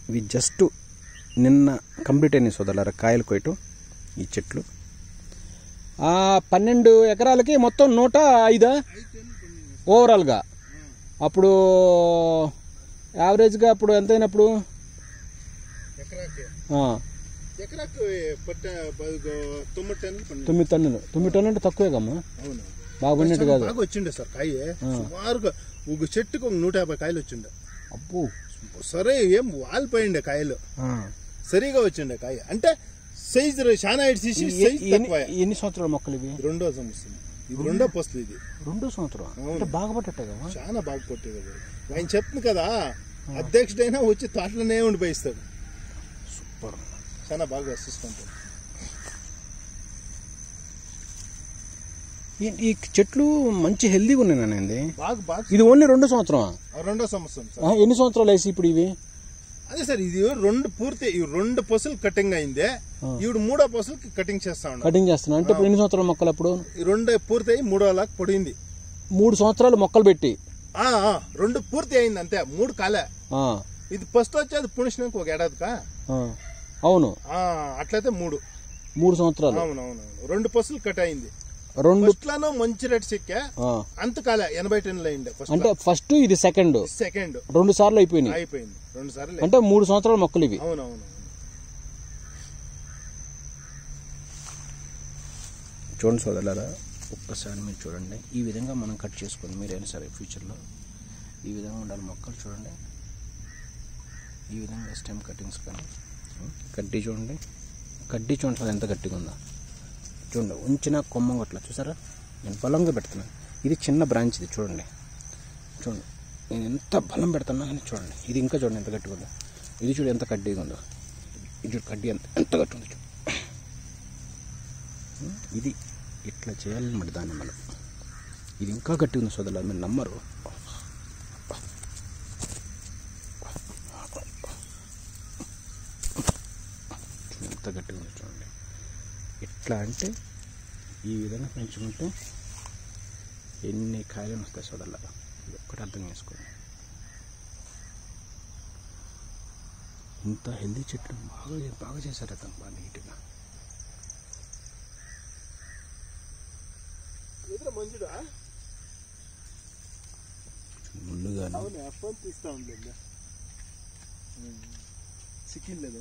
ఇవి జస్ట్ నిన్న కంప్లీట్ అయినాయి సోదరులారా కాయలు కొయ్యటం ఈ చెట్లు ఆ, పన్నెండు ఎకరాలకి మొత్తం నూట ఐదా ఓవరాల్గా అప్పుడు యావరేజ్గా అప్పుడు ఎంత అయినప్పుడు ఎకరాకి ఆ, ఎకరాకు పట్ట తొమ్మిది టన్నులు పండింది తొమ్మిది టన్నులు తొమ్మిది టన్నులు అంటే తక్కువే కమ్మా అవును బాగా పండినట్టు కాదు బాగా వచ్చిండే సార్ కాయ సుమారుగా ఒక చెట్టుకు ఒక నూట యాభై కాయలు వచ్చిండే అబ్బో సరే ఏం వాలిపోయిండే కాయలు ఆ. సరిగా వచ్చిండే కాయ అంటే సైజ్ చాలా ఇడిచేసి ఎ- సైజ్ ఎన్ని తక్కువ ఎన్ని సంవత్సరాల మొక్కలు ఇవి రెండో సంవత్సరం ఇది రెండో పస్తులు ఇది రెండో సంవత్సరం అంటే బాగా పట్టట్టే కదా చాలా బాగా కొట్టేది అది. ఆయన చెప్తుంది కదా అధ్యక్షుడైనా వచ్చి తోటలోనే ఉండిపోయిస్తాడు సూపర్ చాలా బాగా చూసుకుంటాడు ఈ- ఈ చెట్లు మంచి హెల్దీగా ఉన్నాయి నాయండి బాగా బాగా ఇది ఓన్లీ రెండు సంవత్సరం ఆ రెండో సంవత్సరం సార్ ఎన్ని సంవత్సరాలు వేసి ఇప్పుడు ఇవి అదే సార్ ఇది రెండు పూర్తి ఈ రెండు పసులు కటింగ్ అయిందే ఈవిడ మూడో పసులకి కటింగ్ చేస్తా ఉన్నాడు కటింగ్ చేస్తున్నా అంటే ఇప్పుడు ఎన్ని సంవత్సరాల మొక్కలు అప్పుడు ఈ రెండు పూర్తి అయ్యి మూడో లాక్ పొడింది మూడు సంవత్సరాలు మొక్కలు పెట్టి ఆ, ఆ, రెండు పూర్తి అయింది అంతే మూడు కాలే ఆ, ఇది ఫస్ట్ వచ్చేది పుణిషినాక ఒక ఏడాదికా ఆ. అవును ఆ, అట్లయితే మూడు మూడు సంవత్సరాలు అవునవునవును రెండు పసులు కట్ అయింది రెండు ఫస్ట్ లోనూ మంచి రేట్ సిక్కా ఆ. అంత కాలే ఎనభై టన్నులు అయింది ఫస్ట్ అంటే ఫస్ట్ ఇది సెకండ్ సెకండ్ రెండు సార్లు అయిపోయినాయి అయిపోయింది రెండు సార్లు అంటే మూడు సంవత్సరాల మొక్కలు ఇవి అవునవును చూడండి సోదరులారా ఒక్కసారి మీరు చూడండి ఈ విధంగా మనం కట్ చేసుకోండి మీరైనా సరే ఫ్యూచర్లో ఈ విధంగా ఉండాలి మొక్కలు చూడండి ఈ విధంగా స్టెమ్ కటింగ్స్ కానీ కడ్డీ చూడండి కడ్డీ చూడండి అసలు ఎంత గట్టిగా ఉందా చూడండి ఉంచిన కొమ్మ అట్లా చూసారా నేను బలంగా పెడుతున్నాను ఇది చిన్న బ్రాంచ్ ఇది చూడండి చూడండి నేను ఎంత బలం పెడుతున్నా కానీ చూడండి ఇది ఇంకా చూడండి ఎంత గట్టిగా ఉందో ఇది చూడు ఎంత కడ్డీగా ఉందో ఇది చూడు కడ్డీ ఎంత ఎంత గట్టి ఉంది చూడు ఇది ఇట్లా చేయాలన్నమాట దాన్ని మనం ఇది ఇంకా గట్టిగా ఉంది సోదరులు మీరు నమ్మరు చూడండి ఎంత గట్టిగా ఉంది చూడండి ఎట్లా అంటే ఈ విధంగా పెంచుకుంటే ఎన్ని కాయలు వస్తాయి సోదరుల ఇది ఒక్కటి అర్థం చేసుకోండి ఇంత హెల్దీ చెట్లు బాగా బాగా చేశారు అతను బాగా నీట్గా ఎదురు మంజుడా ముందుగానే అవును ఫోన్ తీస్తా ఉండలేదు సిక్కిలేదు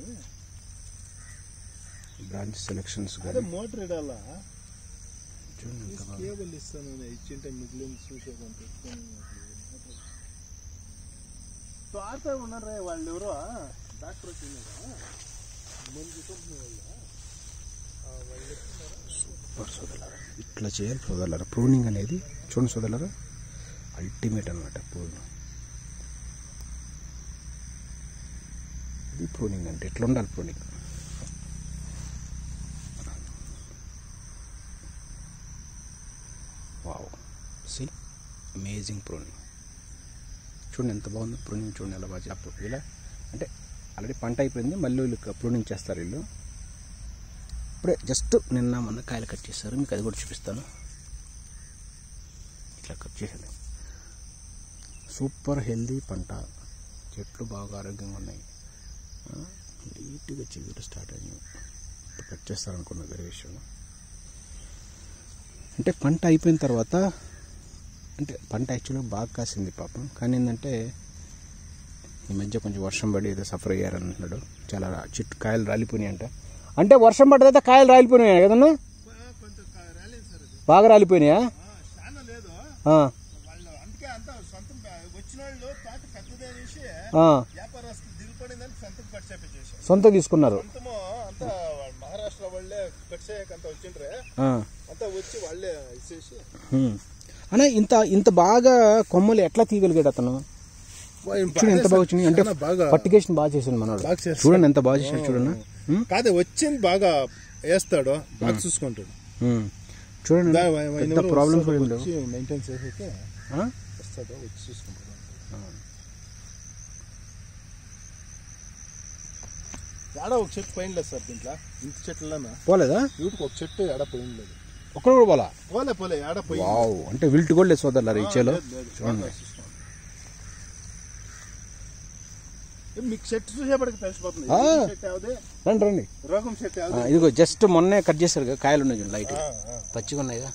బ్రాంచ్ సెలెక్షన్స్ అదే కానీ మోటార్ ఇడాలా చూడండి ఎంత బాగా కేబుల్ ఇస్తాను ఇచ్చింటే మిగిలింది చూసేదంత ఆడుతూ ఉన్నారా వాళ్ళు ఎవరో డాక్టర్ వచ్చినారా మంచి కంపెనీ వాళ్ళ సూపర్ సోదరులారా ఇట్లా చేయాలి సోదరులారా ప్రూనింగ్ అనేది చూడండి సోదరులారా అల్టిమేట్ అనమాట ప్రూన్ ఇది ప్రూనింగ్ అంటే ఎట్లా ఉండాలి pruning wow see amazing pruning చూడండి ఎంత బాగుంది ప్రూనింగ్ చూడండి ఎలా బాగా అప్పుడు ఇలా అంటే ఆల్రెడీ పంట అయిపోయింది మళ్ళీ వీళ్ళు ప్రూనింగ్ చేస్తారు వీళ్ళు ఇప్పుడే జస్ట్ నిన్న మొన్న కాయలు కట్ చేస్తారు మీకు అది కూడా చూపిస్తాను ఇట్లా కట్ చేసేది సూపర్ హెల్దీ పంట చెట్లు బాగా ఆరోగ్యంగా ఉన్నాయి ఆ, నీట్గా చిగురు స్టార్ట్ అయ్యింది ఇప్పుడు కట్ చేస్తారనుకున్న వేరే విషయం అంటే పంట అయిపోయిన తర్వాత అంటే పంట యాక్చువల్గా బాగా కాసింది పాపం కానీ ఏంటంటే ఈ మధ్య కొంచెం వర్షం పడి ఏదో సఫర్ అయ్యారన్నాడు చాలా రా- చెట్టు కాయలు రాలిపోయినాయి అంట అంటే వర్షం పడ్డదైతే కాయలు రాలిపోయినాయి కదన్నా కొంచెం రాలేదు సార్ అది బాగా రాలిపోయినాయా చాలా లేదు ఆ, వాళ్ళు అందుకే అంతా సొంతం వచ్చిన వాళ్ళు తోట పెద్దదే అనేసి ఆ, వ్యాపారస్తులు దిగుపడిందని సొంతం కట్ చేపించేసి సొంతం తీసుకున్నారు సొంతము అంతా వాళ్ళ మహారాష్ట్ర వాళ్ళే కట్ చేయక అంతా వచ్చిండ్రే ఆ, అంతా వచ్చి వాళ్ళే ఇచ్చేసి హ్మ్. అన్నా ఇంత ఇంత బాగా కొమ్మలు ఎట్లా తీయగలిగాడు అతను చూడండి ఎంత బాగా వచ్చినాయి అంటే చాలా బాగా పర్టికేషన్ బాగా చేసిండు మనోడు బాగా చేస్తాడు. చూడండి ఎంత బాగా చేశాడు చూడండి హ్మ్? కాదే వచ్చింది బాగా వేస్తాడు బాగా చూసుకుంటాడు హ్మ్. చూడండి దా- వా- వా- పెద్ద ఎవరో ప్రాబ్లమ్స్ వస్తాడు, ఏం లేవు వచ్చి మెయింటైన్ చేసేకే ఆ? వస్తాడు వచ్చి చూసుకుంటాడు ఆడ ఒక చెట్టు పోయిన లేదు సార్ దీంట్లో ఇంత చెట్లలోనా పోలేదా వీటికి ఒక చెట్టు ఆడ పోయిన లేదు ఒక్కడ కూడా పోలా పోలే పోలే ఆడ పోయి వావ్ అంటే విల్ట్ కూడా లేదు సోదరులారా ఈ చేలో చూడండి మీకు చెట్టు చూసేపటికి తెలిసిపోతుంది ఆ. రోగం చెట్టు యావదే రండి రండి రోగం చెట్టు ఆ, యావదే ఇదిగో జస్ట్ మొన్నే కట్ చేశారు కదా కాయలు ఉన్నాయి చూడండి లైట్ ఆ, ఆ. పచ్చిగా ఉన్నాయిగా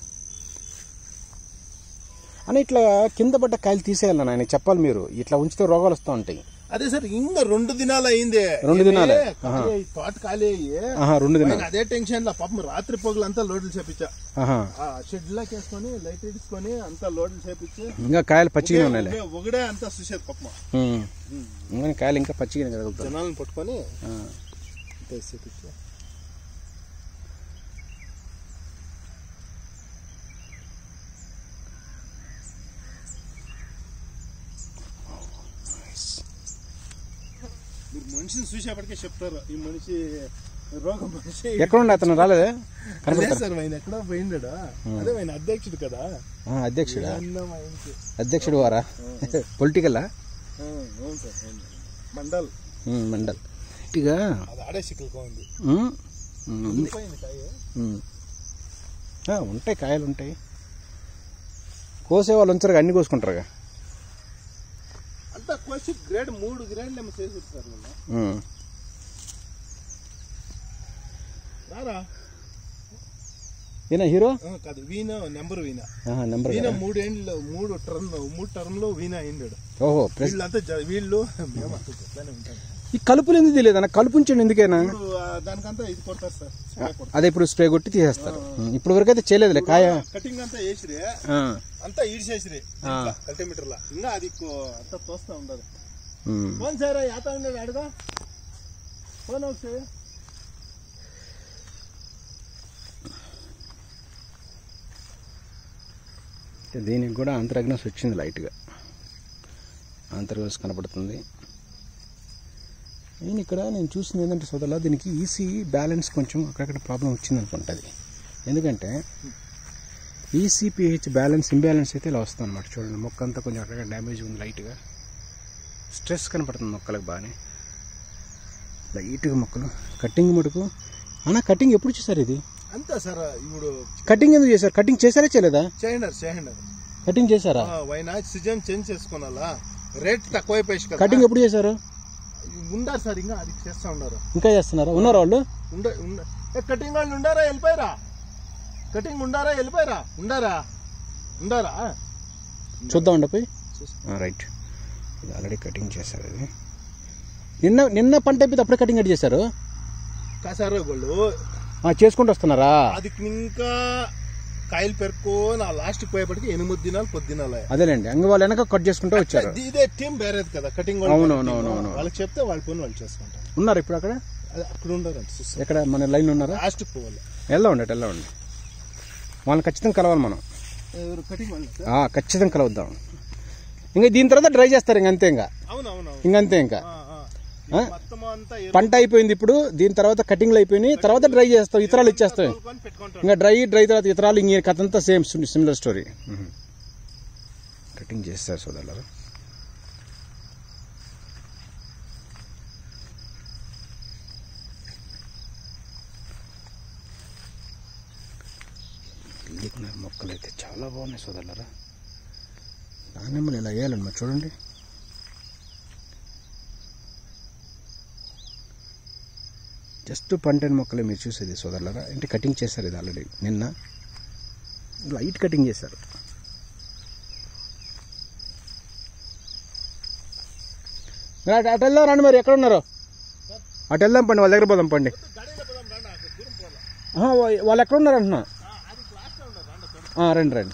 అని ఇట్లా కింద పడ్డ కాయలు తీసేయాలి ఆయన చెప్పాలి మీరు ఇట్లా ఉంచితే రోగాలు వస్తూ ఉంటాయి అదే సార్ ఇంకా రెండు దినాలు అయింది రెండు దినాలే? ఏ, ఖాళీ అయ్యి, తోట ఖాళీ అయ్యి ఆహా రెండు దినాలు ఆయన అదే టెన్షన్ లో పాపం రాత్రి పొగలంతా లోడ్లు చేపించా ఆహా ఆ షెడ్ లాక్ వేసుకొని లైట్ ఇడ్చుకొని అంతా లోడ్లు చేపించి ఇంకా కాయలు పచ్చిగానే ఉన్నాయిలే ఒకడే- ఒకడే అంతా చూసేది పాపం ఉమ్. ఇంకా కాయలు ఇంకా పచ్చిగానే కదులుతాయి జనాలను పట్టుకొని ఆ. అంతా చేపించి మీరు మనిషిని చూసేపటికే చెప్తారు ఈ మనిషి రోగం మనిషి ఎక్కడుండే అతను రాలేదే అదే కనపడతారు సార్ ఆయన ఎక్కడో పోయిండా అదే ఆయన అధ్యక్షుడు కదా ఆ, అధ్యక్షుడా అన్నం ఆయనకి అధ్యక్షుడు వారా పొలిటికలా ఆ, అవును సార్ అవును మండల్ ఉమ్, మండల్ ఇటుగా అది ఆడే సిక్కులుగా ఉంది ఉమ్, ఉమ్, ఉంది పోయింది కాయ ఉమ్. ఆ, ఉంటాయి కాయలు ఉంటాయి కోసే వాళ్ళు ఉంచరుగా అన్ని కోసుకుంటారుగా అంతా కోసి గ్రేడ్ మూడు గ్రేడ్లు ఏమో చేసి సార్ నిన్న ఉమ్. రారా ఈయన హీరో ఆ, కాదు వీణ నెంబర్ వీణ ఆహా, నెంబర్ వీణ కదా. మూడు ఏండ్లు మూడు టర్మ్ మూడు టర్మ్ లో వీణ అయిండాడు ఓహో ప్రెస్ వీళ్ళంతా జ- వీళ్ళు మేము అంతా చెప్తానే ఉంటాం ఈ కలుపులు ఎందుకు తెలియదు అన్న కలుపు ఉంచండి ఎందుకైనా ఇప్పుడు ఆ, దానికంతా ఇది కొడతారు సార్ స్ప్రే కొడతారు. అదే ఇప్పుడు స్ప్రే కొట్టి తీసేస్తారు ఉమ్, ఇప్పుడు వరకు అయితే చేయలేదులే కాయ కటింగ్ అంతా వేసిరి ఆ, అంతా ఈడ్చేసిరి కల్టీమీటర్ లా ఇంకా అది కో- అంతా తోస్తా ఉండదు ఉమ్. ఫోన్ సార్ యాత ఉండేది అడుగా ఫోన్ ఒకసారి దీనికి కూడా అంతరగ్నస్ వచ్చింది లైట్గా అంతర్గ్నస్ కనపడుతుంది నేను ఇక్కడ నేను చూసింది ఏంటంటే సోదరులా దీనికి ఈసీ బ్యాలెన్స్ కొంచెం అక్కడక్కడ ప్రాబ్లం వచ్చింది అనుకుంటుంది ఎందుకంటే ఈసీపీహెచ్ బ్యాలెన్స్ ఇంబ్యాలెన్స్ అయితే ఇలా వస్తుంది అనమాట చూడండి మొక్క అంతా కొంచెం అక్కడక్కడ డ్యామేజ్ ఉంది లైట్గా స్ట్రెస్ కనపడుతుంది మొక్కలకు బాగానే లైట్గా మొక్కలు కటింగ్ మటుకు అన్న కటింగ్ ఎప్పుడు చేశారు ఇది అంతా సార్ ఇప్పుడు కటింగ్ ఎందుకు చేశారు కటింగ్ చేశారా చేయలేదా చేయండి చేయండి కటింగ్ చేశారా వైనా సీజన్ చేంజ్ చేసుకోనాలా రేట్ తక్కువైపోయి కదా కటింగ్ ఎప్పుడు చేశారు ఉండారు సార్ ఇంకా అది చేస్తా ఉన్నారు ఇంకా చేస్తున్నారా ఉన్నారా వాళ్ళు ఉండ ఉండ ఏ, కటింగ్ వాళ్ళు ఉండారా వెళ్ళిపోయారా కటింగ్ ఉండారా వెళ్ళిపోయారా ఉండారా ఉండారా చూద్దామండి పోయి రైట్ ఇది ఆల్రెడీ కటింగ్ చేశారు ఇది నిన్న నిన్న పంట అయిపోతే అప్పుడే కటింగ్ కట్ చేశారు కాసారు వాళ్ళు ఆ, చేసుకుంటూ వస్తున్నారా అది ఇంకా కాయలు పెరుక్కో నా లాస్ట్ పోయేపటికి ఎనిమిది దినాలు పది దినాలు అయ్యాయి. అదేలేండి అంగ వాళ్ళు వెనక కట్ చేసుకుంటూ వచ్చారు ఇది- ఇదే టీం వేరేది కదా కటింగ్ అవును, అవును, అవును, అవును. వాళ్ళకి చెప్తే వాళ్ళ పని వాళ్ళు చేసుకుంటారు ఉన్నారు ఇప్పుడు అక్కడ అది అక్కడ ఉండారంట సిస్టమ్ ఎక్కడ మన లైన్ ఉన్నారా లాస్ట్ పోవాలి వెళ్దామండి అటు వెళ్దామండి వాళ్ళని ఖచ్చితంగా కలవాలి మనం ఎవరు కటింగ్ వాళ్ళు సార్? ఆ, ఖచ్చితంగా కలవద్దాం ఇంకా దీని తర్వాత డ్రై చేస్తారు ఇంక అంతే ఇంకా అవును అవును అవును ఇంకంతే ఇంకా ఆ, ఆ. ఆ? మొత్తం అంతా పంట అయిపోయింది ఇప్పుడు దీని తర్వాత కటింగ్లు అయిపోయినాయి తర్వాత డ్రై చేస్తాం ఇతరాలు ఇచ్చేస్తాయి ఎరుకొని పెట్టుకుంటారు ఇంకా డ్రై డ్రై తర్వాత ఇతరాలు ఇంక కథ అంతా సేమ్ సిమిలర్ స్టోరీ కటింగ్ చేస్తారు సోదరులారా ఇల్లుకున్న మొక్కలు అయితే చాలా బాగున్నాయి సోదరులారా దానిమ్మలు ఇలా వేయాలండి మరి చూడండి జస్ట్ పంటని మొక్కలే మీరు చూసేది సోదరులారా అంటే కటింగ్ చేశారు ఇది ఆల్రెడీ నిన్న లైట్ కటింగ్ చేశారు మీరు అటు అటు వెళ్దాం రండి మరి ఎక్కడ ఉన్నారు అటు వెళ్దాం పండి వాళ్ళ దగ్గర పోదాం పండి గాడిలో పోదాం రండి అక్కడ దూరం పోదాం ఆహా, వా- వాళ్ళు ఎక్కడ ఉన్నారు అంటున్నా ఆ, అది లాస్ట్ లో ఉండదు రండి అక్కడ. ఆ, రండి రండి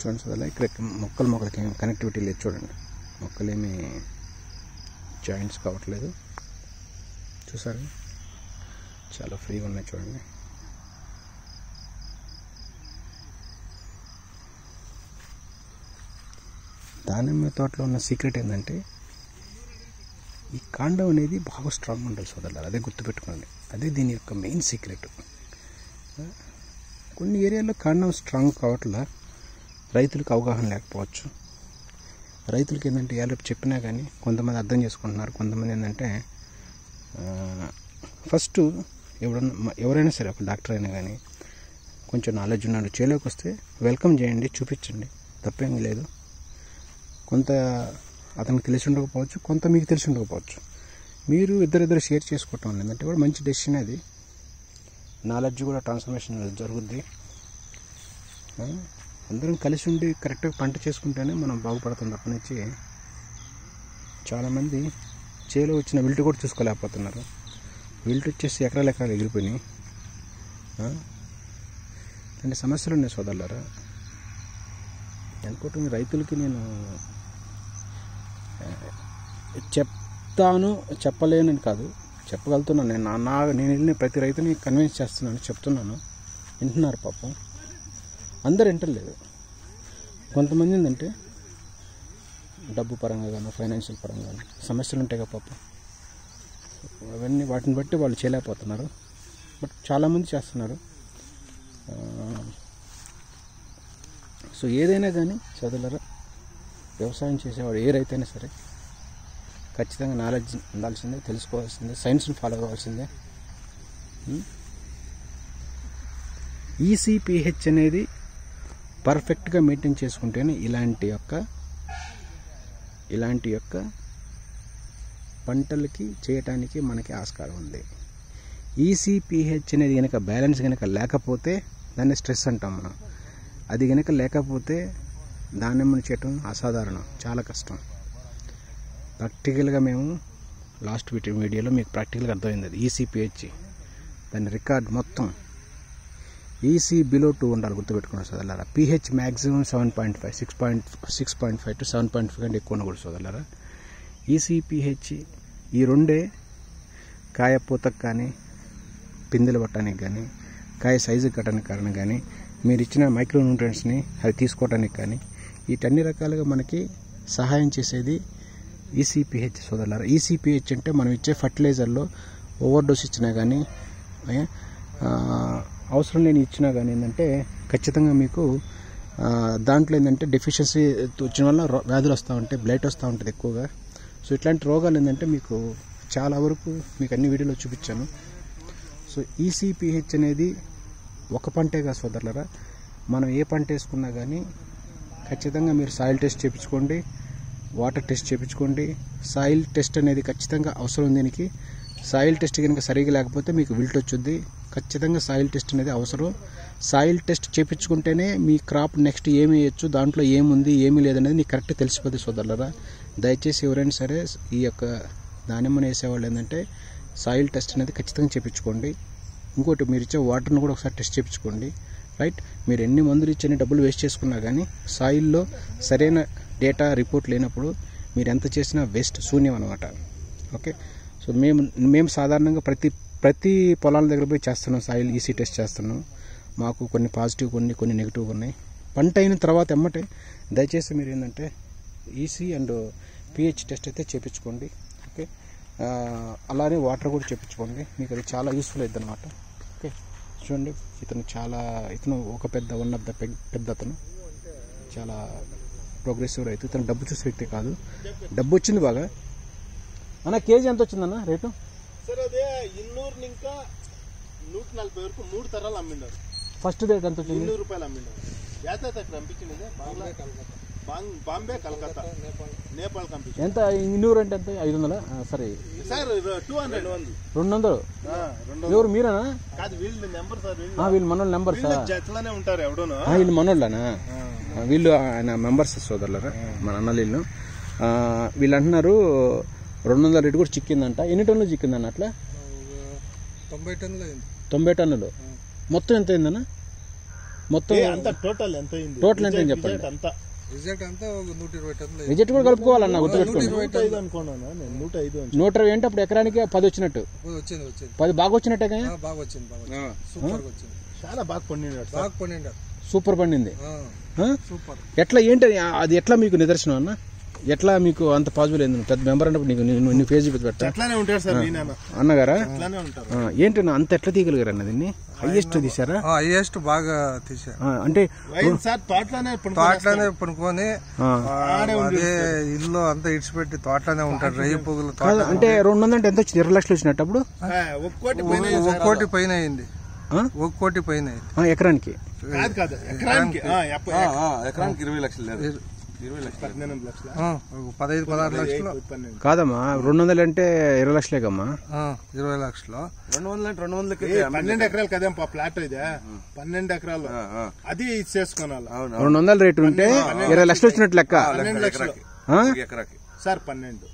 చూడండి సోదరులు ఇక్కడ మొక్కలు మొక్కలకి ఏమి కనెక్టివిటీ లేదు చూడండి మొక్కలేమి జాయింట్స్ కావట్లేదు చూసారు చాలా ఫ్రీగా ఉన్నాయి చూడండి దానిమ్మ తోటలో ఉన్న సీక్రెట్ ఏంటంటే ఈ కాండం అనేది బాగా స్ట్రాంగ్ ఉండాలి సోదరులు అదే గుర్తుపెట్టుకోండి అదే దీని యొక్క మెయిన్ సీక్రెట్ కొన్ని ఏరియాల్లో కాండం స్ట్రాంగ్ కావట్లా రైతులకు అవగాహన లేకపోవచ్చు రైతులకి ఏంటంటే ఎలా చెప్పినా కానీ కొంతమంది అర్థం చేసుకుంటున్నారు కొంతమంది ఏంటంటే ఫస్ట్ ఎవడన్నా మ- ఎవరైనా సరే ఒక డాక్టర్ అయినా కానీ కొంచెం నాలెడ్జ్ ఉన్నాడు చేలోకి వస్తే వెల్కమ్ చేయండి చూపించండి తప్పేమీ లేదు కొంత అతనికి తెలిసి ఉండకపోవచ్చు కొంత మీకు తెలిసి ఉండకపోవచ్చు మీరు ఇద్దరిద్దరు షేర్ చేసుకోవటం వల్ల ఏంటంటే కూడా మంచి డెసిషన్ అది నాలెడ్జ్ కూడా ట్రాన్స్ఫర్మేషన్ జరుగుద్ది ఆ, అందరం కలిసి ఉండి కరెక్ట్గా పంట చేసుకుంటేనే మనం బాగుపడతాం తప్పనిచ్చి చాలామంది చేలో వచ్చిన విల్ట్ కూడా చూసుకోలేకపోతున్నారు విల్ట్ వచ్చేసి ఎకరాలు ఎకరాలు ఎగిరిపోయినాయి ఆ, ఇలాంటి సమస్యలు ఉన్నాయి సోదరులారా అనుకోవటం రైతులకి నేను ఆ, చెప్తాను చెప్పలేనని కాదు చెప్పగలుగుతున్నాను నేను నా నా నేను వెళ్ళిన ప్రతి రైతుని కన్విన్స్ చేస్తున్నాను చెప్తున్నాను వింటున్నారు పాపం అందరు వింటలేదు కొంతమంది ఏంటంటే డబ్బు పరంగా కానీ ఫైనాన్షియల్ పరంగా కానీ సమస్యలు ఉంటాయి కదా పాపం అవన్నీ వాటిని బట్టి వాళ్ళు చేయలేకపోతున్నారు బట్ చాలామంది చేస్తున్నారు ఆ, సో ఏదైనా కానీ చదువులరా వ్యవసాయం చేసేవాడు ఏ రైతైనా సరే ఖచ్చితంగా నాలెడ్జ్ ఉండాల్సిందే తెలుసుకోవాల్సిందే సైన్స్ని ఫాలో అవ్వాల్సిందే ఈసీపీహెచ్ అనేది పర్ఫెక్ట్గా మెయింటైన్ చేసుకుంటేనే ఇలాంటి యొక్క ఇలాంటి యొక్క పంటలకి చేయటానికి మనకి ఆస్కారం ఉంది ఈసీపీహెచ్ అనేది కనుక బ్యాలెన్స్ కనుక లేకపోతే దాన్ని స్ట్రెస్ అంటాం మనం అది కనుక లేకపోతే దానిమ్మను చేయటం అసాధారణం చాలా కష్టం ప్రాక్టికల్గా మేము లాస్ట్ వీటి వీడియోలో మీకు ప్రాక్టికల్గా అర్థమైంది అది ఈసీపీహెచ్ దాని రికార్డ్ మొత్తం ఈసీ బిలో టూ ఉండాలి గుర్తుపెట్టుకున్నాను సోదరులారా pH maximum seven point five six point six point five to seven point five కంటే ఎక్కువ ఉండకూడదు సోదరులారా ఈసీ పిహెచ్ ఈ రెండే కాయ పూతకు కానీ పిందెలు పట్టడానికి కానీ కాయ సైజు కట్టడానికి కారణం కానీ మీరు ఇచ్చిన మైక్రో న్యూట్రియంట్స్ని అది తీసుకోవడానికి కానీ వీటన్ని రకాలుగా మనకి సహాయం చేసేది ఈసీపీహెచ్ సోదరులారా ఈసీపీహెచ్ అంటే మనం ఇచ్చే ఫర్టిలైజర్లో ఓవర్ డోస్ ఇచ్చినా కానీ ఏ, ఆ, అవసరం లేని ఇచ్చినా కానీ ఏంటంటే ఖచ్చితంగా మీకు ఆ, దాంట్లో ఏంటంటే డెఫిషియన్సీ వచ్చిన వల్ల రో- వ్యాధులు వస్తూ ఉంటాయి బ్లైట్ వస్తూ ఉంటుంది ఎక్కువగా సో ఇట్లాంటి రోగాలు ఏంటంటే మీకు చాలా వరకు మీకు అన్ని వీడియోలో చూపించాను సో ఈసీపీహెచ్ అనేది ఒక పంటే కాదు సోదరులరా మనం ఏ పంట వేసుకున్నా కానీ ఖచ్చితంగా మీరు సాయిల్ టెస్ట్ చేయించుకోండి వాటర్ టెస్ట్ చేయించుకోండి సాయిల్ టెస్ట్ అనేది ఖచ్చితంగా అవసరం దీనికి సాయిల్ టెస్ట్ కనుక సరిగా లేకపోతే మీకు విల్ట్ వచ్చుద్ది ఖచ్చితంగా సాయిల్ టెస్ట్ అనేది అవసరం సాయిల్ టెస్ట్ చేయించుకుంటేనే మీ క్రాప్ నెక్స్ట్ ఏమి వేయచ్చు దాంట్లో ఏముంది ఏమి లేదనేది నీకు కరెక్ట్ తెలిసిపోద్ది సోదరులరా దయచేసి ఎవరైనా సరే ఈ యొక్క దానిమ్మని వేసేవాళ్ళు ఏంటంటే సాయిల్ టెస్ట్ అనేది ఖచ్చితంగా చేయించుకోండి ఇంకోటి మీరు ఇచ్చే వాటర్ని కూడా ఒకసారి టెస్ట్ చేయించుకోండి రైట్ మీరు ఎన్ని మందులు ఇచ్చి ఎన్ని డబ్బులు వేస్ట్ చేసుకున్నా కానీ సాయిల్లో సరైన డేటా రిపోర్ట్ లేనప్పుడు మీరు ఎంత చేసినా వేస్ట్ శూన్యం అనమాట ఓకే సో మేము మేము సాధారణంగా ప్రతి ప్రతి పొలాల దగ్గర పోయి చేస్తున్నాం సాయిల్ ఈసీ టెస్ట్ చేస్తున్నాం మాకు కొన్ని పాజిటివ్ కొన్ని కొన్ని నెగిటివ్ ఉన్నాయి పంట అయిన తర్వాత ఎమ్మటే దయచేసి మీరు ఏంటంటే ఈసీ అండ్ పిహెచ్ టెస్ట్ అయితే చేయించుకోండి ఓకే ఆ, అలానే వాటర్ కూడా చేయించుకోండి మీకు అది చాలా యూస్ఫుల్ అవుతుంది అనమాట ఓకే చూడండి ఇతను చాలా ఇతను ఒక పెద్ద వన్ ఆఫ్ ద పెద్ద అతను చాలా ప్రోగ్రెసివ్ రైతు ఇతను డబ్బు చూసే వ్యక్తి కాదు డబ్బు వచ్చింది బాగా అన్న కేజీ ఎంత వచ్చిందన్న రేటు ಸರ್ ಅದೇ ಇನ್ನೂರು ನಿಂಕ ನೂಟ ನಲ್ವೈ వరకు మూడు తరాలు అమ్మిండారు ఫస్ట్ రేట్ ఎంత వచ్చింది ಇನ್ನೂರು రూపాయలు అమ్మిండారు యాత అక్కడ పంపించింది బాంగ్లా బాంగ్- బాంబే కలకత్తా నేపాల్ పంపించింది ఎంత ఇన్నూరు అంటే ఎంత ఐదు వందల సరే సార్ టూ హండ్రెడ్ రెండు వందలు రెండు ఎవరు మీరేనా కాదు వీళ్ళు నెంబర్ సార్ వీళ్ళు ఆ, వీళ్ళు మనోళ్ళ నెంబర్ వీళ్ళు సార్ జట్లనే ఉంటారు ఎవడోను ఆ, వీళ్ళు మనోళ్ళనా ఆ, వీళ్ళు ఆయన మెంబర్స్ సోదరులరా మన అన్న వీళ్ళు ఆ, వీళ్ళు అంటున్నారు రెండు వందల రేటు కూడా చిక్కిందంట ఎన్ని టన్నులు చిక్కిందన్న అట్లా తొంభై టన్నులు అయింది తొంభై టన్నులు మొత్తం ఎంత అయిందన్న మొత్తం ఏ, అంతా టోటల్ ఎంత అయింది టోటల్ ఎంత అయింది రిజల్ట్ చెప్పండి. అంతా రిజల్ట్ అంతా ఒక నూట ఇరవై టన్నులు రిజెక్ట్ కూడా కలుపుకోవాలన్న గుర్తుపెట్టుకోండి నూట ఐదు అనుకున్నాను నేను నూట ఐదు అని నూట ఇరవై అంటే అప్పుడు ఎకరానికి పది వచ్చినట్టు వచ్చింది వచ్చింది పది బాగా వచ్చినట్టే కదా ఆ, బాగా వచ్చింది బాగా వచ్చింది సూపర్ వచ్చింది చాలా బాగా పండినాడు సార్ బాగా పండిండారు సూపర్ పండింది ఆ, ఆ? సూపర్ ఎట్లా ఏంటి అది? అది ఎట్లా మీకు నిదర్శనం అన్న ఎట్లా మీకు అంత పాజిబుల్ అయింది పెద్ద మెంబర్ అన్నప్పుడు నీకు నీ- నీ ఫేస్ చూపించబెట్టా అట్లానే ఉంటాడు సార్ ఈయన అన్నగారా అట్లానే ఉంటారు ఆ, ఏంటన్నా అంత ఎట్లా తీయగలిగారు అన్న దీన్ని హైయెస్ట్ తీసారా హైయెస్ట్ బాగా తీసారు ఆ, అంటే వైన్ సార్ తోటలోనే తోటలోనే పనుకొని ఆ, ఆ, అదే ఇల్లు అంతా ఇడిచిపెట్టి తోటలోనే ఉంటారు రయ్య పువ్వులు తోట కాదు, అంటే రెండు వందలు అంటే ఎంత వచ్చింది ఇరవై లక్షలు వచ్చినట్టు అప్పుడు ఒక్కోటి పైన ఒక కోటి పైన అయింది ఆ? ఒక కోటి పైన అయింది ఆ, ఎకరానికి కాదు కాదు ఎకరానికి ఆ, ఎప్ప- ఎకరానికి ఇరవై లక్షలు లేదు ఇరవై లక్షలు పద్దెనిమిది లక్షల ఆ, ఒక పదహైదు పదహారు లక్షలు పన్నెండు కాదమ్మా రెండు వందలు అంటే ఇరవై లక్షలేకమ్మా ఆ, ఇరవై లక్షలు రెండు వందలు అంటే రెండు వందలకి ఏ, పన్నెండు ఎకరాలు కదేం పా ప్లాట్ ఇదే పన్నెండు ఎకరాలు అది చేసుకోనాలి అవును రెండు వందల రేటు ఉంటే ఇరవై లక్షలు వచ్చినట్టు లెక్క పన్నెండు లక్షలు ఆ? ఒక ఎకరాకి సార్ పన్నెండు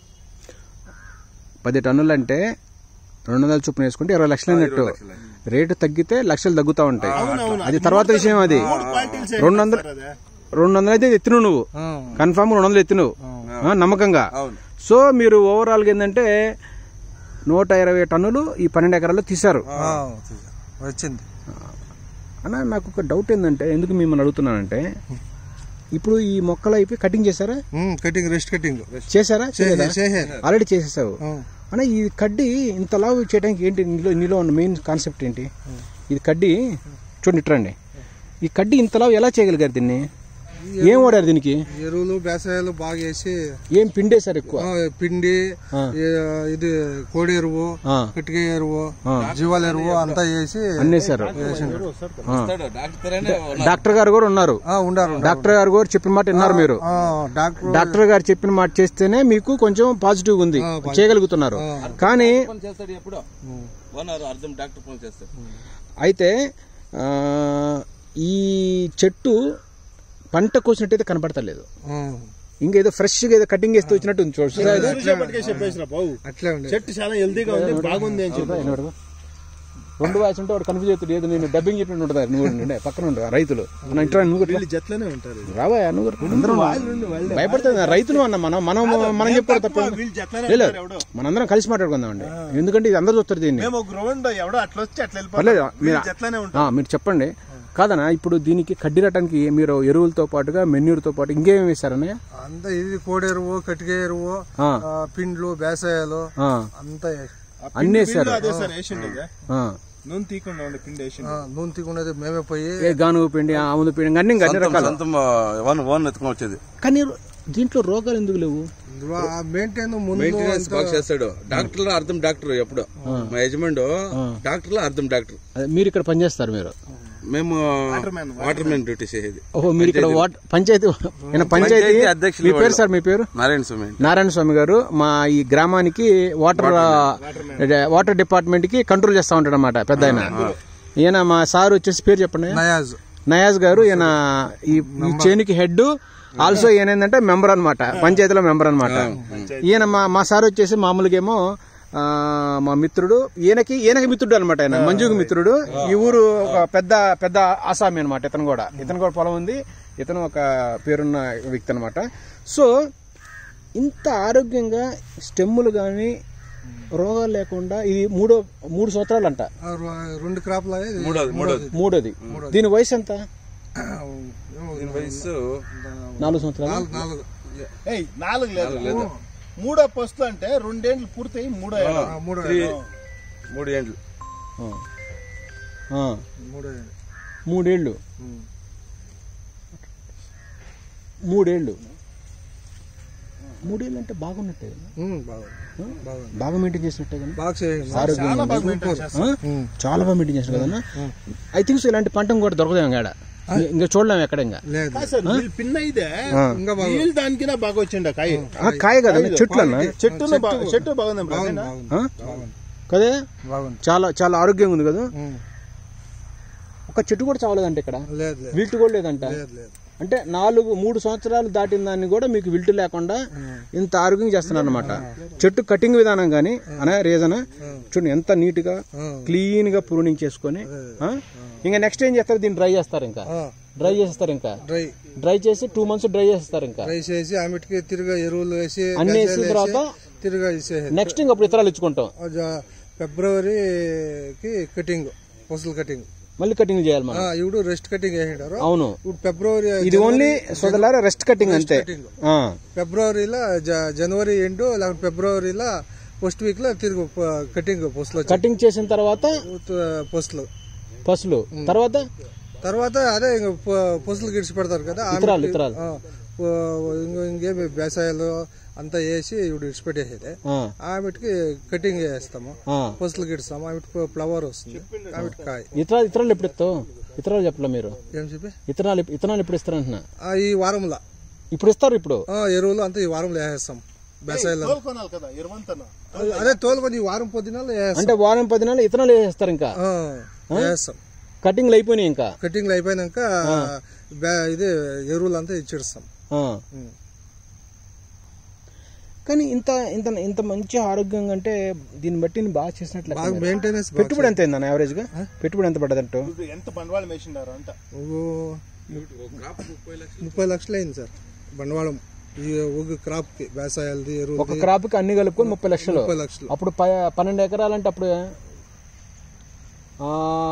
పది టన్నులు అంటే రెండు వందల చొప్పున వేసుకుంటే ఇరవై లక్షలు అన్నట్టు రేటు తగ్గితే లక్షలు తగ్గుతా ఉంటాయి అవునవును అది తర్వాత విషయం అది మూడు క్వాలిటీలు రెండు వందలు సార్ అదే రెండు వందలు అయితే ఎత్తినవు నువ్వు ఆ, కన్ఫామ్ రెండు వందలు ఎత్తినవు ఆ, నమ్మకంగా అవును సో మీరు ఓవరాల్గా ఏంటంటే నూట ఇరవై టన్నులు ఈ పన్నెండు ఎకరాల్లో తీశారు ఆ, తీసారు. వచ్చింది అన్న నాకు ఒక డౌట్ ఏంటంటే ఎందుకు మిమ్మల్ని అడుగుతున్నానంటే ఇప్పుడు ఈ మొక్కలు అయిపోయి కటింగ్ చేశారా ఉమ్, కటింగ్ రెస్ట్ కటింగ్ చేశారా చేయలేదా? చేశారు ఆల్రెడీ చేసేసావు ఆ. అన్న ఈ కడ్డీ ఇంత లావు చేయడానికి ఏంటి నీలో నీలో ఉన్న మెయిన్ కాన్సెప్ట్ ఏంటి ఇది కడ్డీ చూడండి ఇట్రండి ఈ కడ్డీ ఇంత లావు ఎలా చేయగలిగారు దీన్ని ఏం వాడారు దీనికి ఎరువులు బేసాయాలు బాగా వేసి ఏం పిండేశారు ఎక్కువ ఆ, పిండి ఆ. ఏ- ఇది కోడి ఎరువు ఆ, కట్టిక ఎరువు ఆ. జీవాల ఎరువు అంతా వేసి అన్నేశారు ఆ. డాక్టర్ అనే డాక్టర్ గారు కూడా ఉన్నారు ఆ, ఉండారు ఉండారు. డాక్టర్ గారు కూడా చెప్పిన మాట విన్నారు మీరు ఆ, డాక్టర్ డాక్టర్ గారు చెప్పిన మాట చేస్తేనే మీకు కొంచెం పాజిటివ్ ఉంది చేయగలుగుతున్నారు కానీ ఫోన్ చేస్తాడు ఎప్పుడో వన్ అవర్ అర్థం డాక్టర్ ఫోన్ చేస్తాడు అయితే ఆ, ఈ చెట్టు పంట కోసినట్టయితే కనపడతలేదు ఆ, ఇంకేదో ఫ్రెష్ గా ఏదో కటింగ్ చేస్తూ వచ్చినట్టు ఉంది చూడు చూసారా ఇది? చూసేపటికే చెప్పేసిన బాబు అట్లే ఉండే చెట్టు చాలా హెల్దీగా ఉంది బాగుంది అని చెప్పి ఆయన అడుగు. రెండు వాయిస్ ఉంటే వాడు కన్ఫ్యూజ్ అవుతుంది ఏదో నేను డబ్బింగ్ చెప్పినట్టు ఉంటుంది నువ్వు ఉండే, పక్కన ఉండు ఆ రైతులు నా ఇంట్లో నువ్వు కూడా వీళ్ళు జట్లోనే ఉంటారు రావా నువ్వు కూడా. అందరం భయపడుతుంది రైతులు అన్న మనం మనం మనం చెప్పారు తప్ప వీళ్ళు జట్లోనే లేదు ఉంటారు ఎవడో మనందరం కలిసి మాట్లాడుకుందామండి ఎందుకంటే ఇది అందరూ చూస్తారు దీన్ని మేము ఒక గ్రౌండ్ ఎవడో అట్లా వచ్చి అట్లా పర్లేదు వెళ్ళిపోతారు మీరు వీళ్ళు జట్లోనే ఉంటారు ఆ, మీరు చెప్పండి కాదనా ఇప్పుడు దీనికి కడ్డీ రటానికి మీరు ఎరువులతో పాటుగా మెన్యూర్తో పాటు ఇంకేమేమి వేశారన్నయ్య అంతా ఇది కోడి ఎరువు కట్టిక ఎరువు ఆ, ఆ, పిండ్లు బేసాయాలు ఆ, అంతా వేసి. ఆ అన్నీ పిండి వేశారు. వీళ్ళు అదే సార్ వేసిండేది ఆ. నూనె తీయకుండా ఉండే పిండి వేసిండు ఆ, నూనె తీకునేది మేమే పోయి ఏ గానుగు పిండి ఆముద పిండి అన్ని ఇంకా అన్ని రకాలు సొంతం వన్ వన్ ఎత్తుకొని వచ్చేది కానీ దీంట్లో రోగాలు ఎందుకు లేవు ఇందులో ఆ మెయింటైన్ ముందు మెయింటెనెన్స్ బాగా చేస్తాడు డాక్టర్లో అర్థం డాక్టర్ ఎప్పుడు మా యజమాడు డాక్టర్లో అర్థం డాక్టర్ అదే మీరు ఇక్కడ పనిచేస్తారు మీరు మేము వాటర్మెన్, వాటర్ మ్యాన్ డ్యూటీ చేసేది ఓహో మీరు ఇక్కడ వాట్ పంచాయతీ ఈయన పంచాయతీ పంచాయతీ అధ్యక్షులు మీ పేరు వాళ్ళు. సార్ మీ పేరు నారాయణ స్వామి అండి. నారాయణ స్వామి గారు మా ఈ గ్రామానికి వాటర్ వాటర్ డిపార్ట్మెంట్ కి కంట్రోల్ చేస్తా ఉంటాడు అనమాట పెద్ద ఆయన ఈయన మా సార్ వచ్చేసి పేరు చెప్పండి నయాజ్ నయాజ్ గారు ఈయన ఈ ఈ చేనికి హెడ్ ఆల్సో ఈయన ఏంటంటే మెంబర్ అనమాట పంచాయతీలో మెంబర్ అనమాట ఈయన మా మా సార్ వచ్చేసి మామూలుగా ఏమో ఆ, మా మిత్రుడు ఈయనకి ఈయనకి మిత్రుడు అనమాట ఆయన మంజుకి మిత్రుడు ఈ ఊరు ఒక పెద్ద పెద్ద ఆసామి అనమాట ఇతను కూడా ఇతను కూడా పొలం ఉంది ఇతను ఒక పేరున్న వ్యక్తి అనమాట సో ఇంత ఆరోగ్యంగా స్టెమ్ములు కానీ రోగాలు లేకుండా ఇది మూడో మూడు సంవత్సరాలు అంట ఆ, రు- రెండు క్రాప్లు అయ్యి మూడోది మూడోది మూడోది దీని వయసు ఎంత దీని వయసు నాలుగు సంవత్సరాలు నాలుగు ఏయ్ నాలుగు లేదు మూడో పోస్టులు అంటే రెండేండ్లు పూర్తయి మూడో ఏడు. ఆ, మూడు త్రీ మూడు ఏండ్లు ఆ. ఆ, మూడు మూడేళ్ళు ఉమ్. మూడేళ్ళు మూడేళ్ళు అంటే బాగున్నట్టే కదా ఉమ్, బాగుంది బాగుంది బాగా మెయింటైన్ చేసినట్టే కదా బాగా చేయండి ఆరోగ్యం చాలా ఉంది. బాగా మెయింటైన్ చేస్తారు. ఆ? చాలా బాగా మెయింటైన్ చేసిన కదన్నా ఐ థింక్ సో ఇలాంటి పంట కూడా దొరకదేమో గాడ ఇంకా చూడలేము ఎక్కడ ఇంకా లేదు కాదు సార్ వీళ్ళు పిన్ అయితే ఆ. ఇంకా బాగా వీళ్ళు దానికి బాగా వచ్చిండ కాయ ఆ, కాయ కదా చెట్లు అన్న చెట్టును బా- చెట్టు బాగుంది బాగుంది బ్రదర్. బాగుంది ఆ? బాగుంది కదే బాగుంది చాలా చాలా ఆరోగ్యంగా ఉంది కదా ఉమ్. ఒక చెట్టు కూడా చావలేదంట ఇక్కడ లేదు లేదు వీటి కూడా లేదంట లేదు లేదు అంటే నాలుగు మూడు సంవత్సరాలు దాటిన దాన్ని కూడా మీకు విల్టు లేకుండా ఇంత ఆరోగ్యంగా చేస్తున్నారు అనమాట చెట్టు కటింగ్ విధానం కానీ అనే రీజన్ చూడండి ఎంత నీట్ గా క్లీన్ గా ప్రూనింగ్ చేసుకొని ఆ? ఇంకా నెక్స్ట్ ఏం చేస్తారు దీన్ని డ్రై చేస్తారు ఇంకా డ్రై చేస్తారు ఇంకా డ్రై డ్రై చేసి టూ మంత్స్ డ్రై చేస్తారు ఇంకా డ్రై చేసి ఆమెటికి తిరిగా ఎరువులు వేసి అన్ని వేసిన గంజాలు తర్వాత వేసి తిరిగా ఇచ్చేది నెక్స్ట్ ఇంకా అప్పుడు ఇతరాలు ఇచ్చుకుంటాం ఫిబ్రవరికి కటింగ్ పొసలు కటింగ్ మళ్ళీ కటింగ్ చేయాలి మనం ఇప్పుడు రెస్ట్ కటింగ్ వేసిండారు అవును ఇప్పుడు ఫిబ్రవరి ఇది ఓన్లీ సోదరులారా రెస్ట్ కటింగ్ అంతే ఆ. ఫిబ్రవరిలో జ- జనవరి ఎండు లేకపోతే ఫిబ్రవరిలో ఫస్ట్ వీక్ లో తిరిగి ప- కటింగ్ పొసలు వచ్చి కటింగ్ చేసిన తర్వాత పొసలు పసులు తర్వాత తర్వాత అదే ఇంక పొ- పొసలు గిడిచి పెడతారు కదా ఆమె- ఇతరాలు ఇతరాలు ఆ, పొ- ఇంకో ఇంకేమి బేసాయాలు అంతా వేసి ఇప్పుడు ఇడిచిపెట్టేసేది ఆ, ఆమెటికి కటింగ్ చేస్తాము ఆ. పొసలు గిడుస్తాము ఆమెటికి ఫ్లవర్ వస్తుంది ఆమెటికి కాయ ఇతరాలు ఇతరాలు ఎప్పుడు ఇస్తావు ఇతరాలు చెప్పలే మీరు ఏం చెప్పి ఇతరాలు ఇతరాలు ఎప్పుడు ఇస్తారంటున్నా ఆ, ఈ వారంలో ఇప్పుడు ఇస్తారు ఇప్పుడు ఆ, ఎరువులు అంతా ఈ వారంలో వేసేస్తాం బేసాయాలు తోలుకోనాలి కదా ఇరవంతన అదే తోలుకొని ఈ వారం పొద్దునాలు వేసేస్తాం అంటే వారం పది నెలలు ఇతరాలు వేసేస్తారు ఇంకా ఆ, వేస్తాం కటింగ్లు అయిపోయినాయి ఇంకా కటింగ్లు అయిపోయినాక బ్యా- ఇది ఎరువులు అంతా ఇచ్చేస్తాం ఆ. ఉం. కానీ ఇంత ఇంత ఇంత మంచి ఆరోగ్యంగా అంటే దీన్ని బట్టి నువ్వు బాగా చేసినట్లు బాగా మెయింటెనెన్స్ పెట్టుబడి ఎంత అయిందన్న యావరేజ్ గా పెట్టుబడి ఎంత పడ్డదంటూ ఇప్పుడు ఎంత బండవాళం వేసిండారు అంట ముప్పై లక్షలు అయింది సార్ బండవాళం ఈ ఒక క్రాప్ కి వ్యవసాయాలది ఎరువులు ఒక క్రాప్ కి అన్ని కలుపుకొని ముప్పై లక్షలు ముప్పై లక్షలు అప్పుడు ప- పన్నెండు ఎకరాలంటే అప్పుడు ఆ,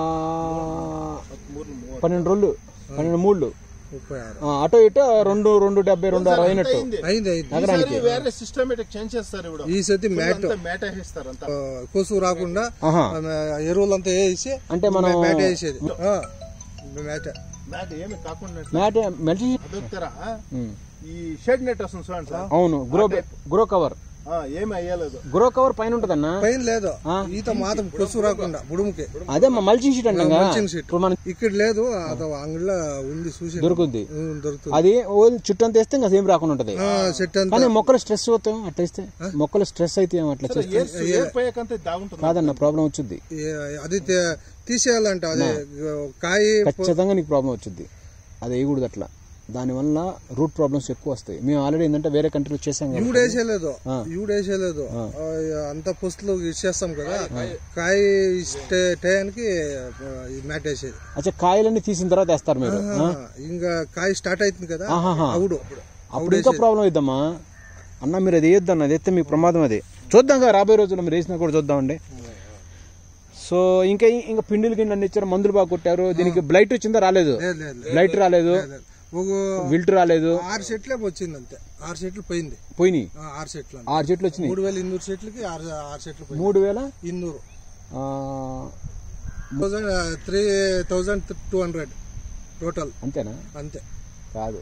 పన్నెండు రోజులు పన్నెండు మూడు ముప్పై ఆరు అటో ఇటో రెండు రెండు డెబ్బై రెండు అరవై అయినట్టు అయింది అయింది అయింది ఈసారి వేరే సిస్టమేటిక్ చేంజ్ చేస్తారు ఇప్పుడు ఈ సతి మ్యాట్ అంతా మేట వేస్తారు అంతా కొసు రాకుండా ఆహా. ఆ, ఎరువులంతా వేసి అంటే మనం మ్యాట్ వేసేది ఆ, మ్యాట్ మ్యాట్ ఏమి కాకుండా మ్యాట్ మెల్చి అదొక్కరా ఈ షెడ్ నెట్ వస్తుంది చూడండి సార్ అవును గ్రో గ్రో కవర్ ఆ, ఏమి అయ్యలేదు గ్రో కవర్ పైన ఉంటదన్నా పైన లేదు ఈత మాత్రం కొసు రాకుండా బుడుముకి అదే మా మల్చింగ్ షీట్ అంటాం కదా. Mulching sheet. ఇప్పుడు మనం ఇక్కడ లేదు అది అంగడిలో ఉంది చూసి దొరుకుద్ది ఉం, దొరుకుతుంది అది ఓన్లీ చుట్టూ అంతా వేస్తే ఇంకా సేమ్ రాకుండా ఉంటది ఆ, సెట్ అంతా కానీ మొక్కలు స్ట్రెస్ అవుతాం అట్లా ఇస్తే మొక్కలు స్ట్రెస్ అయితే ఏం అట్లా చేస్తే ఏర్ ఏర్ పోయాకంతా దాగుంటుంది కాదన్న ప్రాబ్లం వచ్చింది ఏ- అది తే- తీసేయాలంట అది కాయ ఖచ్చితంగా నీకు ప్రాబ్లం వచ్చింది అది వేయకూడదు అట్లా దానివల్ల రూట్ ప్రాబ్లమ్స్ ఎక్కువ వస్తాయి మేము ఆల్రెడీ ఏంటంటే వేరే కంట్రీలో చేసాం కదా ఈవిడ వేసేయలేదు ఈవిడ వేసేయలేదు ఆ, అంత పుస్తులు ఇచ్చేస్తాం కదా కాయ ఇష్టే టయానికి ఆ, ఈ మ్యాట్ వేసేది అచ్చా కాయలన్నీ తీసిన తర్వాత వేస్తారు మీరు ఆ, ఇంకా కాయ స్టార్ట్ అవుతుంది కదా ఆహాహా. అవుడు అప్పుడు ఇంకా ప్రాబ్లం అవుద్దమ్మా అన్న మీరు అది వేయొద్దు అన్న అది ఎత్తే మీకు ప్రమాదం అది చూద్దాం కదా రాబోయే రోజుల్లో మీరు వేసినా కూడా చూద్దామండి సో ఇంకా ఇంకా పిండిలు కింద అన్ని ఇచ్చారు మందులు బాగా కొట్టారు దీనికి బ్లైట్ వచ్చిందా రాలేదు లేదు లేదు లేదు. బ్లైట్ రాలేదు లేదు. ఒక విల్ట్ రాలేదు ఆరు సెట్లే వచ్చింది అంతే ఆరు సెట్లు పోయింది పోయినాయి ఆ, ఆరు సెట్లు అంతే. ఆరు చెట్లు వచ్చినాయి మూడు వేల ఇన్నూరు సెట్లకి ఆరు ఆరు సెట్లు పోయింది మూడు వేల ఇన్నూరు ఆ, thousand three thousand two hundred total అంతేనా అంతే కాదు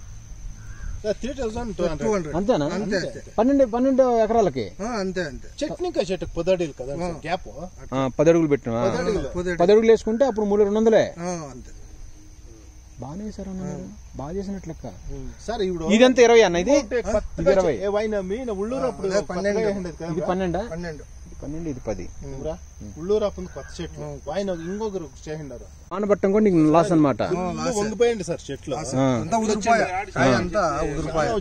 three thousand two two hundred hundred అంతేనా అంతే అంతే పన్నెండు పన్నెండు ఎకరాలకి ఆ, అంతే అంతే చట్నీకా చెట్టు పొదడీలు కదా గ్యాప్ ఆ, పది అడుగులు పెట్టినా పొదే పది అడుగులు వేసుకుంటే అప్పుడు మూడు రెండు వందలే ఆ, అంతే బాగానే వేసారు అన్న మీరు. బాగా చేసినట్లు లెక్క సార్ ఇప్పుడు ఇదంతా ఇరవై అన్న ఇది కొత్తగా చె- ఏ వైన మీన ఉಳ್ಳూరు అప్పుడు కొత్తగా వేసిండేది కదా ఇది పన్నెండా పన్నెండు ఇది పన్నెండు ఇది పది ఊరా? ఉಳ್ಳూరు అప్పుడు కొత్త చెట్లు ఆయన ఇంకొకరు చేసిండారు ఆనబట్టం కూడా నీకు లాస్ అనమాట ఇల్లు వంగిపోయండి సార్ చెట్లు అంతా ఉదిరిపాయ కాయ అంతా ఉదిరిపాయ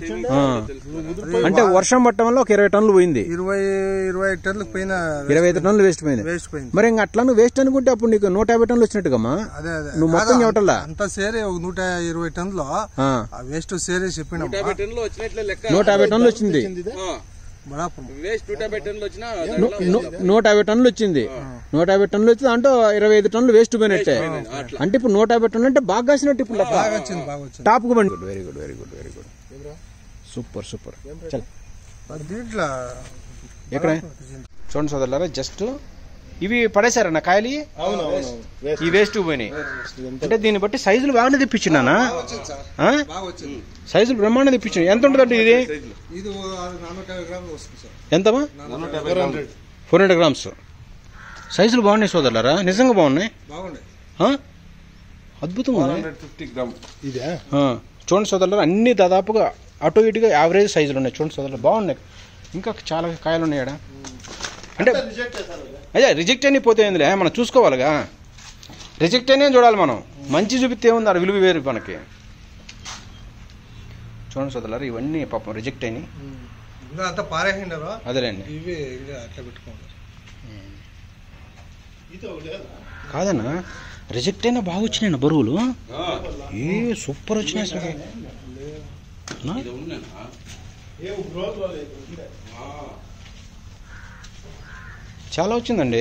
అంటే వర్షం పట్టడం వల్ల ఒక ఇరవై టన్నులు పోయింది ఇరవై ఇరవై ఐదు టన్నులకు పైన ఇరవై ఐదు టన్నులు వేస్ట్ పోయింది వేస్ట్ పోయింది మరి ఇంకా అట్లా నువ్వు వేస్ట్ అనుకుంటే అప్పుడు నీకు నూట యాభై టన్నులు వచ్చినట్టుగమ్మా అదే అదే నువ్వు మొత్తం కాదు, చెప్పటల్లా అంతా సేరే ఒక నూట ఇరవై టన్నులు ఆ, ఆ వేస్ట్ సేరే చెప్పినాం యాభై టన్నులు వచ్చినట్లే లెక్క నూట యాభై టన్నులు వచ్చింది ఆ, బడాపురం వేస్ట్ నూట యాభై టన్నులు వచ్చినా ను- ను- నూట యాభై టన్నులు వచ్చింది నూట యాభై టన్నులు వచ్చింది అంటే ఇరవై ఐదు టన్నులు వేస్ట్ పోయినట్టే అంటే ఇప్పుడు నూట యాభై టన్నులు అంటే బాగా కాసినట్టు ఇప్పుడు లెక్క బాగా వచ్చింది బాగా వచ్చింది టాప్ కు బండి very good very good very good super super చల్ అది దీంట్లో ఎక్కడ చూడండి సోదరులారా జస్ట్ ఇవి పడేశారన్న కాయలు ఇవి? ఈ వేస్ట్ పోయినాయి అంటే దీన్ని బట్టి సైజులు బాగానే తెప్పించినానా ఆ? బాగా వచ్చింది సైజులు బ్రహ్మాండం తెప్పించిన ఎంత ఉంటుందంటే ఇది ఇది ఓ నానూట యాభై గ్రాములు వస్తుంది సార్ ఎంతమా ఫోర్ హండ్రెడ్ గ్రామ్స్ సైజులు బాగున్నాయి సోదరులారా నిజంగా బాగున్నాయి బాగుండే ఆ? అద్భుతంగా ఉన్నాయి ఫిఫ్టీ గ్రామ్ ఇదే ఆ, చూడండి సోదరులారా అన్ని దాదాపుగా అటు ఇటుగా యావరేజ్ సైజులు ఉన్నాయి చూడండి సోదరులు బాగున్నాయి ఇంకా చాలా కాయలు ఉన్నాయి ఆడ అంటే అదే రిజెక్ట్ అని పోతే ఏందిలే మనం చూసుకోవాలిగా రిజెక్ట్ అనే చూడాలి మనం మంచి చూపిస్తే ఉంది ఆడ విలువ వేరు మనకి చూడండి సోదరులారా ఇవన్నీ పాపం రిజెక్ట్ అయినాయి ఇంకా అంతా పారేసిండారు అదేలేండి ఇవి ఇంకా అట్లా పెట్టుకోండి కాదన్నా రిజెక్ట్ అయినా బాగా వచ్చినాయి బరువులు ఏ సూపర్ వచ్చినాయి అసలు నా? ఇది ఉన్నానా చాలా వచ్చిందండి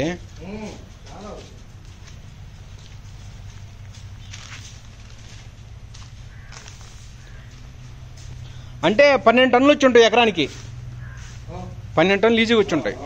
అంటే పన్నెండు టన్నులు వచ్చి ఉంటాయి ఎకరానికి పన్నెండు టన్నులు ఈజీగా వచ్చి ఉంటాయి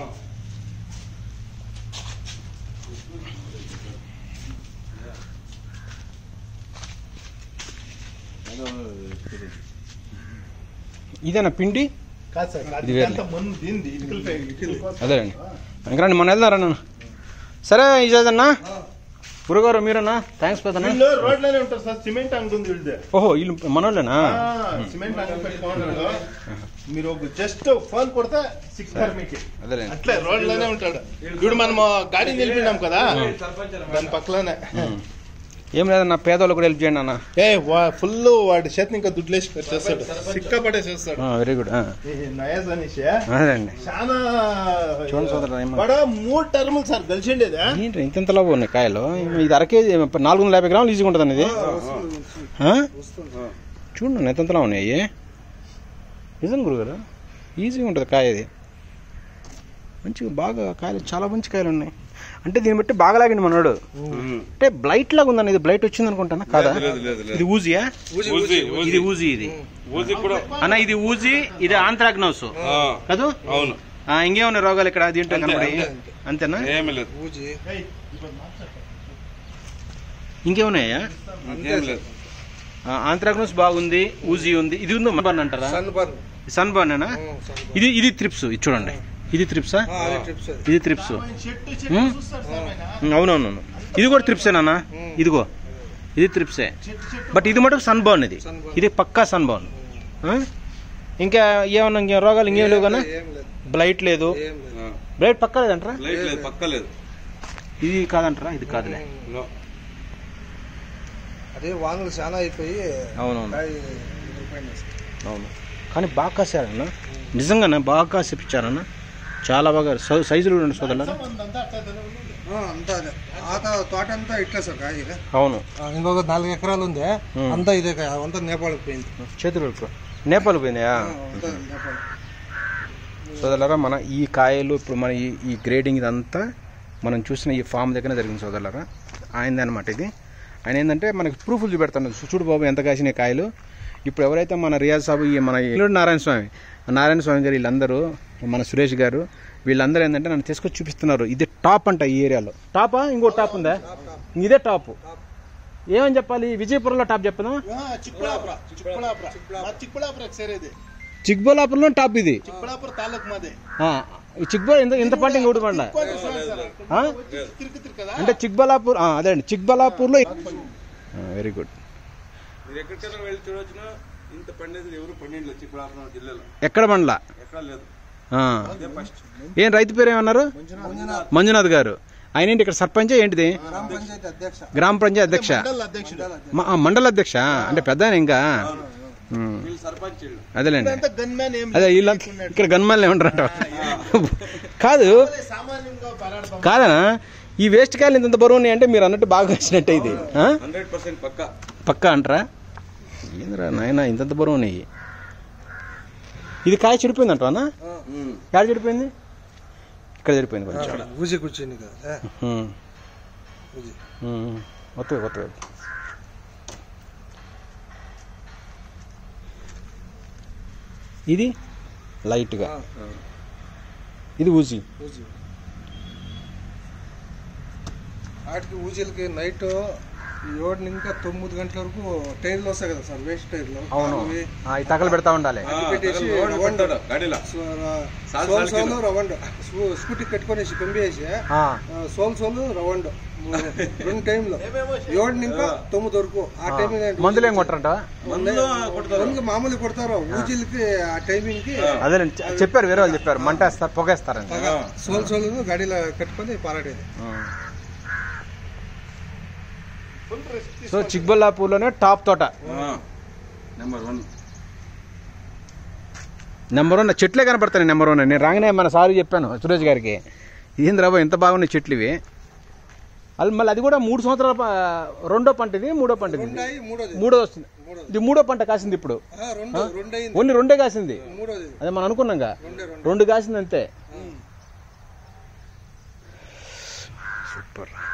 ఇదేనా పిండి కాదు సార్ ఇది వేర్లే. అంతా మందు దీనిది ఇటుకలు పై- ఇటుకలు కోసం. అదేనండి వెంకరండి మొన్న వెళ్దారా నన్ను సరే ఇజాదన్నా గురుగారు మీరన్నా థ్యాంక్స్ పెద్దనా వీళ్ళు రోడ్లోనే ఉంటారు సార్ సిమెంట్ అంగడి ఉంది వీళ్ళది ఓహో వీళ్ళు మనోళ్ళేనా ఆ, సిమెంట్ అంగడి పెట్టుకున్నాడు మీరు ఒక జస్ట్ ఫోన్ కొడితే సిక్స్తారు మీకు అదేలేండి అట్లే రోడ్లోనే ఉంటాడు ఇప్పుడు మనం గాడి నిలిపినాం కదా దాని పక్కలోనే ఏం లేదన్నా పేదవాళ్ళు కూడా హెల్ప్ చేయండి అన్న ఏ ఫుల్ వాడి చేతిని ఇంకా దుడ్లేసి పెట్టేస్తాడు సిక్క పడేసేస్తాడు వెరీ గుడ్ ఈ నయాజ్ అనేసి అదేండి చాలా చూడండి సోదరులు, ఏమ- వాడు మూడు టర్ములు సార్ కలిసిండేదా ఏంటి ఇంతలా ఉన్నాయి కాయలు ఇది అర కేజీ నాలుగు వందల యాభై గ్రాములు ఈజీగా ఉంటుంది ఇది ఆ? చూడండి ఎంతలా ఉన్నాయి నిజం గురుగారు ఈజీగా ఉంటుంది కాయ ఇది మంచిగా బాగా కాయలు చాలా మంచి కాయలు ఉన్నాయి అంటే దీన్ని బట్టి బాగా లాగిండి మనోడు అంటే బ్లైట్ లాగా ఉందండి ఇది బ్లైట్ వచ్చింది అనుకుంటానా కాదా లేదు, లేదు, లేదు. ఇది ఊజియా ఊజీ ఊజీ ఇది ఊజీ ఇది ఊజీ కూడా అన్న ఇది ఊజీ ఇది ఆంథ్రాక్నోస్ ఆ, కదూ అవును ఆ, ఇంకేమున్నాయి రోగాలు ఇక్కడ దీంట్లో అంతే, కనబడి అంతే. అంతేనా ఏమీ లేదు పూజి ఇంకేమున్నాయా ఏం లేదు ఆంథ్రాక్నోస్ బాగుంది ఊజీ ఉంది ఇది ఉందో బర్న్ అంటారా sunburn sunburn sunburn ఇది ఇది త్రిప్స్ ఇది చూడండి ఇది త్రిప్సా అది ట్రిప్స్ ఇది త్రిప్స్ చెట్టు హ్మ్? చెట్టు చూస్తారు సార్ ఆయన అవునవును ఇది కూడా త్రిప్సేనా ఇదిగో ఇది త్రిప్సే చెట్టు చెట్టు బట్ ఇది మటుకు సన్ బర్న్ ఇది Sunburn. ఇది పక్కా సన్ బర్న్ ఇంకా ఏమన్నా ఇంకే రోగాలు ఇంకేం లేవు కదా ఏం లేదు బ్లైట్ లేదు ఏం లేదు ఆ, బ్లైట్ పక్కా లేదంటారా లైట్ లేదు పక్క లేదు ఇది కాదంటారా ఇది కాదులే నో. అదే వానలు చాలా అయిపోయి అవునవును కాయ విరిగిపోయింది అసలు. అవును కానీ బాగా కాసారన్న నిజంగానే బాగా కాసిపించారన్న చాలా బాగా సై- సైజులు రెండు సోదరులారా అంతా అట్లా ఉంది. ఆ, అంతా అదే ఆ తో- తోట అంతా ఇట్లా సార్ కాయ అవును ఆ, ఇంకొక నాలుగు ఎకరాలు ఉంది అంతా ఇదే కాయ అంతా నేపాళకి పోయింది చేతులు కడుక్కో. నేపాల్ పోయిందా ఆ, అంతా నేపాల్ సోదరులారా మన ఈ కాయలు ఇప్పుడు మన ఈ ఈ గ్రేడింగ్ ఇదంతా మనం చూసిన ఈ ఫామ్ దగ్గర జరిగింది సోదరులారా ఆయనది అనమాట ఇది ఆయన ఏంటంటే మనకి ప్రూఫ్లు చూపెడతాను చూడు బాబు ఎంత కాసిన కాయలు ఇప్పుడు ఎవరైతే మన రియాజ్ సాబు ఈ మన ఇల్లు నారాయణ స్వామి నారాయణ స్వామి గారు వీళ్ళందరూ మన సురేష్ గారు వీళ్ళందరూ ఏంటంటే నన్ను తీసుకొచ్చి చూపిస్తున్నారు ఇది టాప్ అంట ఈ ఏరియాలో టాపా ఇంకో టాప్ ఉందా ఇదే టాప్ ఏమని చెప్పాలి విజయపురంలో టాప్ చెప్పదా ఆ, చిಕ್ಕబಳ್ಳಾಪುರ చిಕ್ಕబಳ್ಳಾಪುರ మా చిಕ್ಕబಳ್ಳಾಪುರಕ್ಕೆ ಸೇರಿದೆ చిక్బోలాపురంలో టాప్ ఇది చిಕ್ಕబಳ್ಳಾಪುರ ತಾಲೂಕು మాదే ఆ, ఈ చిక్బో ఎంత ఎంత పంట ఇంకోటి పంట ఆ? తిరుగు కదా అంటే చిక్బలాపూర్ ఆ, అదే అండి చిక్బలాపూర్లో వెరీ గుడ్ మీరు ఎక్కడికైనా వెళ్ళి చూడొచ్చిన ఇంత పండేది ఎవరు పండిండలేదు చిక్కబళ్ళాపురం జిల్లాలో ఎక్కడ మండల ఎక్కడ లేదు ఆ. ఏం రైతు పేరు ఏమన్నారు మంజునాథ్ గారు ఆయన ఏంటి ఇక్కడ సర్పంచ్ ఏంటిది గ్రామ పంచాయతీ అధ్యక్ష గ్రామ పంచాయతీ అధ్యక్ష మండల అధ్యక్షుడు మ- ఆ, మండల అధ్యక్ష అంటే పెద్ద ఆయన ఇంకా ఉమ్, వీళ్ళు సర్పంచ్ వీళ్ళు. అదేలేండి అంతా గన్ మ్యాన్ ఏం అదే వీళ్ళంతా ఇక్కడ గన్మాలే ఉంటారంట కాదు సామాన్యంగా పోరాడతాం కాదనా ఈ వేస్ట్ కాయలు ఇంత బరువు ఉన్నాయి అంటే మీరు అన్నట్టు బాగా వచ్చినట్టే ఇది ఆ? హండ్రెడ్ పర్సెంట్ పక్క పక్కా అంటారా ఏందిరా నాయన ఇంతంత బరువు ఉన్నాయి ఇది కాయ చెడిపోయింది అంటావా ఉమ్. ఎక్కడ చెడిపోయింది ఇక్కడ చెడిపోయింది కొంచెం ఊజి కూర్చుంది కదా ఏ, ఉమ్. ఊజి ఉమ్. కొత్తగా కొత్తగా ఇది లైట్గా ఇది ఊసి ఊజి వాటికి ఊజీలకి నైట్ ఏడు ఇంకా తొమ్మిది గంటల వరకు టైర్లు వస్తాయి కదా సార్ వేస్ట్ టైర్లు అవును అవి ఆ, ఈ తగలు పెడతా ఉండాలి ఆ, పెట్టేసి తగలు లోడ్ కొట్టాడు గాడిలో సో- సాల్ సోల్ సాల్ సోలు రవండ్ స్కూ- స్కూటీ కట్టుకొనేసి పంపేసి ఆ, సోల్ సోలు రవండ్ రెండు టైంలో ఏడు ఇంకా తొమ్మిది వరకు ఆ టైం మందులు ఏం కొట్టరంట మందు కొడతారు మందులు మామూలు కొడతారు ఊజీలకి ఆ టైమింగ్ కి అదే చెప్పారు వేరే వాళ్ళు చెప్పారు మంటేస్తారు పొగేస్తారని సోల్ సోలు గాడిలో కట్టుకొని పారాడేది సో చిక్బల్లాపూర్లోనే టాప్ తోట నెంబర్ వన్ నెంబర్ వన్ చెట్లే కనపడతాయి నెంబర్ వన్ నేను రాగానే మన సార్ చెప్పాను సురేష్ గారికి ఏంది రాబో ఎంత బాగున్నాయి చెట్లు ఇవి అది మళ్ళీ అది కూడా మూడు సంవత్సరాల ప- రెండో పంట ఇది మూడో పంట ఇది రెండయి మూడోది మూడో వస్తుంది ఇది మూడో పంట కాసింది ఇప్పుడు ఆ, రెండు రెండయింది ఓన్లీ రెండే కాసింది మూడోది అదే మనం అనుకున్నాంగా రెండే రెండు రెండు కాసింది అంతే సూపర్